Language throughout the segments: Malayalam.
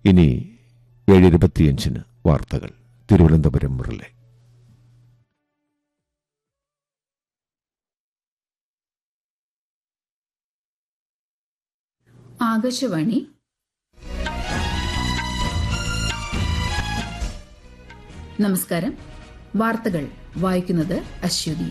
ഇനി ഏഴ് ഇരുപത്തിയഞ്ചിന് വാർത്തകൾ തിരുവനന്തപുരം മുരളി ആകാശവാണി നമസ്കാരം വാർത്തകൾ വായിക്കുന്നത് അശ്വതി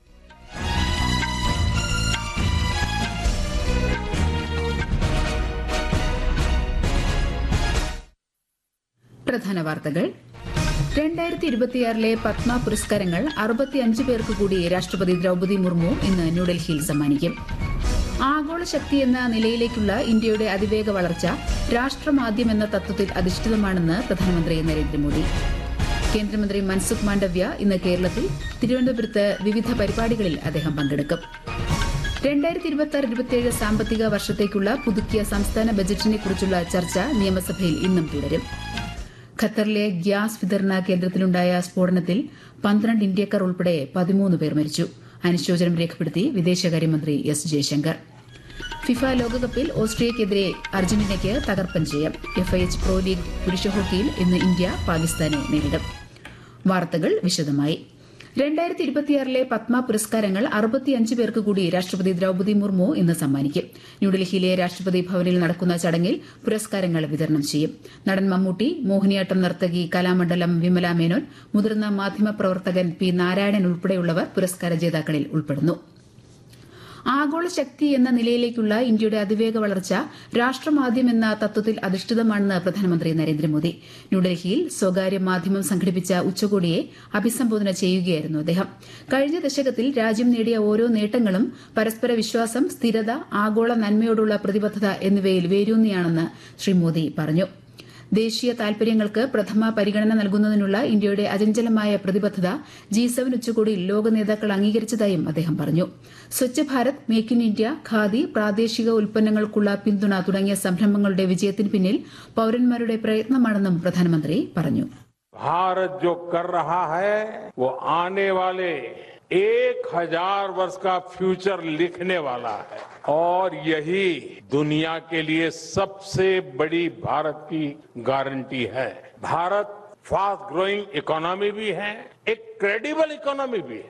പ്രധാന വാർത്തകൾ രണ്ടായിരത്തി ഇരുപത്തിയാറിലെ പത്മ പുരസ്കാരങ്ങൾ അറുപത്തിയഞ്ച് പേർക്ക് കൂടി രാഷ്ട്രപതി ദ്രൌപദി മുർമു ഇന്ന് ന്യൂഡൽഹിയിൽ സമ്മാനിക്കും ആഗോള ശക്തി എന്ന നിലയിലേക്കുള്ള ഇന്ത്യയുടെ അതിവേഗ വളർച്ച രാഷ്ട്രമാദ്യം എന്ന തത്വത്തിൽ അധിഷ്ഠിതമാണെന്ന് പ്രധാനമന്ത്രി നരേന്ദ്രമോദി കേന്ദ്രമന്ത്രി മൻസുഖ് മാണ്ഡവ്യ ഇന്ന് കേരളത്തിൽ തിരുവനന്തപുരത്ത് വിവിധ പരിപാടികളിൽ അദ്ദേഹം പങ്കെടുക്കും രണ്ടായിരത്തി ഇരുപത്തി ആറ് ഇരുപത്തിയേഴ് സാമ്പത്തിക വർഷത്തേക്കുള്ള പുതുക്കിയ സംസ്ഥാന ബജറ്റിനെ കുറിച്ചുള്ള ചർച്ച നിയമസഭയിൽ ഇന്നും തുടരും ഖത്തറിലെ ഗ്യാസ് വിതരണ കേന്ദ്രത്തിലുണ്ടായ സ്ഫോടനത്തിൽ പന്ത്രണ്ട് ഇന്ത്യക്കാർ ഉൾപ്പെടെ പതിമൂന്ന് പേർ മരിച്ചു അനുശോചനം രേഖപ്പെടുത്തി വിദേശകാര്യമന്ത്രി എസ് ജയശങ്കർ ഫിഫ ലോകകപ്പിൽ ഓസ്ട്രിയയ്ക്കെതിരെ അർജന്റീനയ്ക്ക് തകർപ്പൻ ജയം എഫ്ഐഎച്ച് പ്രോ ലീഗ് പുരുഷ ഹോക്കിയിൽ ഇന്ന് ഇന്ത്യ പാകിസ്ഥാനെ നേരിടും വാർത്തകൾ വിശദമായി രണ്ടായിരത്തി ഇരുപത്തിയാറിലെ പത്മ പുരസ്കാരങ്ങൾ അറുപത്തിയഞ്ച് പേർക്ക് കൂടി രാഷ്ട്രപതി ദ്രൌപദി മുർമു ഇന്ന് സമ്മാനിക്കും ന്യൂഡൽഹിയിലെ രാഷ്ട്രപതി ഭവനിൽ നടക്കുന്ന ചടങ്ങിൽ പുരസ്കാരങ്ങൾ വിതരണം ചെയ്യും നടൻ മമ്മൂട്ടി മോഹിനിയാട്ടം നർത്തകി കലാമണ്ഡലം വിമല മേനോൻ മുതിർന്ന മാധ്യമപ്രവർത്തകൻ പി നാരായണൻ ഉൾപ്പെടെയുള്ളവർ പുരസ്കാര ജേതാക്കളിൽ ഉൾപ്പെടുന്നു ആഗോള ശക്തി എന്ന നിലയിലേക്കുള്ള ഇന്ത്യയുടെ അതിവേഗ വളർച്ച രാഷ്ട്രമാദ്യം എന്ന തത്വത്തിൽ അധിഷ്ഠിതമാണെന്ന് പ്രധാനമന്ത്രി നരേന്ദ്രമോദി ന്യൂഡൽഹിയിൽ സ്വകാര്യ മാധ്യമം സംഘടിപ്പിച്ച ഉച്ചകോടിയെ അഭിസംബോധന ചെയ്യുകയായിരുന്നു അദ്ദേഹം കഴിഞ്ഞ ദശകത്തിൽ രാജ്യം നേടിയ ഓരോ നേട്ടങ്ങളും പരസ്പര വിശ്വാസം സ്ഥിരത ആഗോള നന്മയോടുള്ള പ്രതിബദ്ധത എന്നിവയിൽ വേരൂന്നിയാണെന്ന് ശ്രീ മോദി പറഞ്ഞു ദേശീയ താൽപര്യങ്ങൾക്ക് പ്രഥമ പരിഗണന നൽകുന്നതിനുള്ള ഇന്ത്യയുടെ അചഞ്ചലമായ പ്രതിബദ്ധത ജി സെവൻ ഉച്ചകോടിയിൽ ലോക നേതാക്കൾ അംഗീകരിച്ചതായും അദ്ദേഹം പറഞ്ഞു Swachh Bharat make in India khadi പ്രാദേശിക ഉൽപ്പന്നങ്ങൾക്കുള്ള പിന്തുണ തുടങ്ങിയ സംരംഭങ്ങളുടെ വിജയത്തിന് പിന്നിൽ പൌരന്മാരുടെ പ്രയത്നമാണെന്നും പ്രധാനമന്ത്രി പറഞ്ഞു भारत जो कर रहा है वो आने वाले एक हजार वर्ष का फ्यूचर लिखने वाला है और यही दुनिया के लिए सबसे बड़ी भारत की गारंटी है भारत फास्ट ग्रोइंग इकोनॉमी भी है एक क्रेडिबल इकोनॉमी भी है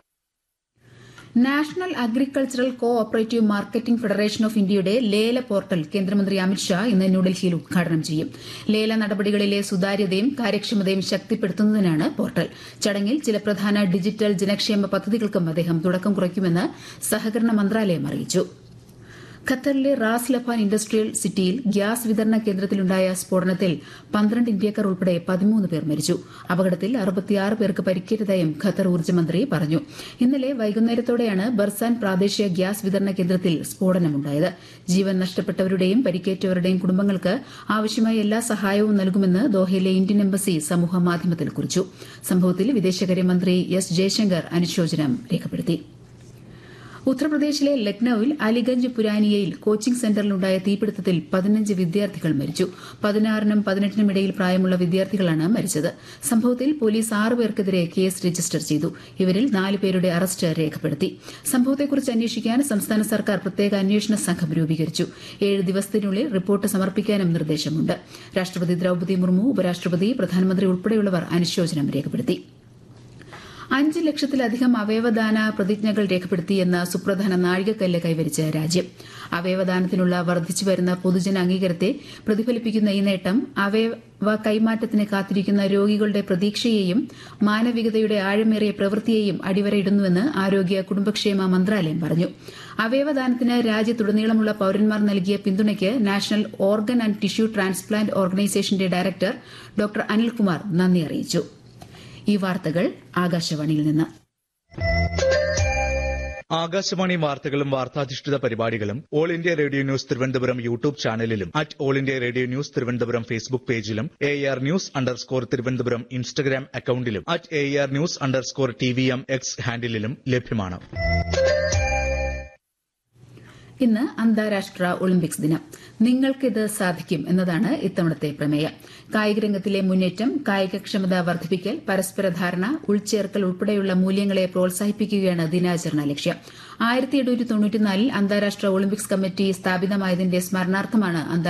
national agricultural cooperative marketing federation of ഇന്ത്യയുടെ ലേല പോർട്ടൽ കേന്ദ്രമന്ത്രി അമിത്ഷാ ഇന്ന് ന്യൂഡൽഹിയിൽ ഉദ്ഘാടനം ചെയ്യും ലേല നടപടികളിലെ സുതാര്യതയും കാര്യക്ഷമതയും ശക്തിപ്പെടുത്തുന്നതിനാണ് പോർട്ടൽ ചടങ്ങിൽ ചില പ്രധാന ഡിജിറ്റൽ ജനക്ഷേമ പദ്ധതികൾക്കും അദ്ദേഹം തുടക്കം കുറിക്കുമെന്ന് സഹകരണ മന്ത്രാലയം അറിയിച്ചു ഖത്തറിലെ റാസ് ലഫാൻ ഇൻഡസ്ട്രിയൽ സിറ്റിയിൽ ഗ്യാസ് വിതരണ കേന്ദ്രത്തിലുണ്ടായ സ്ഫോടനത്തിൽ പന്ത്രണ്ട് ഇന്ത്യക്കാർ ഉൾപ്പെടെ പതിമൂന്ന് പേർ മരിച്ചു അപകടത്തിൽ അറുപത്തിയാറ് പേർക്ക് പരിക്കേറ്റതായും ഖത്തർ ഊർജ്ജമന്ത്രി പറഞ്ഞു ഇന്നലെ വൈകുന്നേരത്തോടെയാണ് ബർസാൻ പ്രാദേശിക ഗ്യാസ് വിതരണ കേന്ദ്രത്തിൽ സ്ഫോടനമുണ്ടായത് ജീവൻ നഷ്ടപ്പെട്ടവരുടെയും പരിക്കേറ്റവരുടെയും കുടുംബങ്ങൾക്ക് ആവശ്യമായ എല്ലാ സഹായവും നൽകുമെന്ന് ദോഹയിലെ ഇന്ത്യൻ എംബസി സമൂഹ മാധ്യമത്തിൽ കുറിച്ചു സംഭവത്തിൽ വിദേശകാര്യമന്ത്രി എസ് ജയശങ്കർ അനുശോചനം രേഖപ്പെടുത്തി ഉത്തർപ്രദേശിലെ ലക്നൌവിൽ അലിഗഞ്ച് പുരാനിയയിൽ കോച്ചിംഗ് സെന്ററിലുണ്ടായ തീപിടുത്തത്തിൽ പതിനഞ്ച് വിദ്യാർത്ഥികൾ മരിച്ചു പതിനാറിനും പതിനെട്ടിനും ഇടയിൽ പ്രായമുള്ള വിദ്യാർത്ഥികളാണ് മരിച്ചത് സംഭവത്തിൽ പോലീസ് ആറ് പേർക്കെതിരെ കേസ് രജിസ്റ്റർ ചെയ്തു ഇവരിൽ നാല് പേരുടെ അറസ്റ്റ് രേഖപ്പെടുത്തി സംഭവത്തെക്കുറിച്ച് അന്വേഷിക്കാൻ സംസ്ഥാന സർക്കാർ പ്രത്യേക അന്വേഷണ സംഘം രൂപീകരിച്ചു ഏഴ് ദിവസത്തിനുള്ളിൽ റിപ്പോർട്ട് സമർപ്പിക്കാനും നിർദ്ദേശമുണ്ട് രാഷ്ട്രപതി ദ്രൌപദി മുർമു ഉപരാഷ്ട്രപതി പ്രധാനമന്ത്രി ഉൾപ്പെടെയുള്ളവർ അനുശോചനം രേഖപ്പെടുത്തി അഞ്ച് ലക്ഷത്തിലധികം അവയവദാന പ്രതിജ്ഞകൾ രേഖപ്പെടുത്തിയെന്ന സുപ്രധാന നാഴികക്കല്ല് കൈവരിച്ച രാജ്യം അവയവദാനത്തിനുള്ള വർദ്ധിച്ചുവരുന്ന പൊതുജന അംഗീകാരത്തെ പ്രതിഫലിപ്പിക്കുന്ന ഈ നേട്ടം അവയവ കൈമാറ്റത്തിന് കാത്തിരിക്കുന്ന രോഗികളുടെ പ്രതീക്ഷയെയും മാനവികതയുടെ ആഴമേറിയ പ്രവൃത്തിയെയും അടിവരയിടുന്നുവെന്ന് ആരോഗ്യ കുടുംബക്ഷേമ മന്ത്രാലയം പറഞ്ഞു അവയവദാനത്തിന് രാജ്യത്തുടനീളമുള്ള പൌരന്മാർ നൽകിയ പിന്തുണയ്ക്ക് national organ and tissue transplant ഓർഗനൈസേഷന്റെ ഡയറക്ടർ ഡോക്ടർ അനിൽകുമാർ നന്ദി അറിയിച്ചു ഈ വാർത്തകൾ ആകാശവാണിയിൽ നിന്ന് ആകാശവാണി വാർത്തകളും വാർത്താധിഷ്ഠിത പരിപാടികളും all India radio news Thiruvananthapuram YouTube ചാനലിലും at all India radio news Thiruvananthapuram Facebook പേജിലും A R news underscore Thiruvananthapuram Instagram അക്കൌണ്ടിലും at A R news underscore T V M X ഹാൻഡിലും ലഭ്യമാണ് ഇന്ന് അന്താരാഷ്ട്ര ഒളിമ്പിക്സ് ദിനം നിങ്ങൾക്കിത് സാധിക്കും എന്നതാണ് ഇത്തവണത്തെ പ്രമേയം കായിക രംഗത്തിലെ മുന്നേറ്റം കായികക്ഷമത വർദ്ധിപ്പിക്കൽ പരസ്പര ധാരണ ഉൾച്ചേർക്കൽ ഉൾപ്പെടെയുള്ള മൂല്യങ്ങളെ പ്രോത്സാഹിപ്പിക്കുകയാണ് ദിനാചരണ ലക്ഷ്യം ആയിരത്തി എണ്ണൂറ്റി തൊണ്ണൂറ്റിനാലിൽ അന്താരാഷ്ട്ര ഒളിമ്പിക്സ് കമ്മിറ്റി സ്ഥാപിതമായതിന്റെ സ്മരണാർത്ഥമാണ്